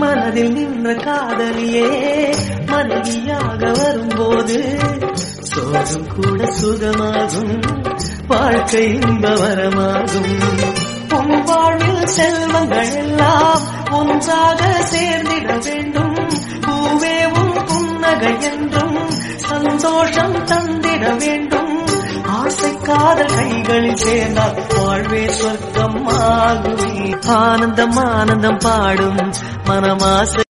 மனதில் நின்ற காதலியே மனைவியாக வரும்போது சோகம் கூட சுகமாகும் வாழ்க்கை இன்பவரமாகும் உன் வாழ்வில் செல்வங்கள் எல்லாம் ஒன்றாக சேர்ந்திட வேண்டும் பூவே உன் புன்னகை என்றும் சந்தோஷம் தந்திட வேண்டும் ஆசை காதல் கைகளில் சேர்ந்தால் வாழ்வே சொர்க்கம் ஆகுமே ஆனந்தம் ஆனந்தம் பாடும் மனமாசை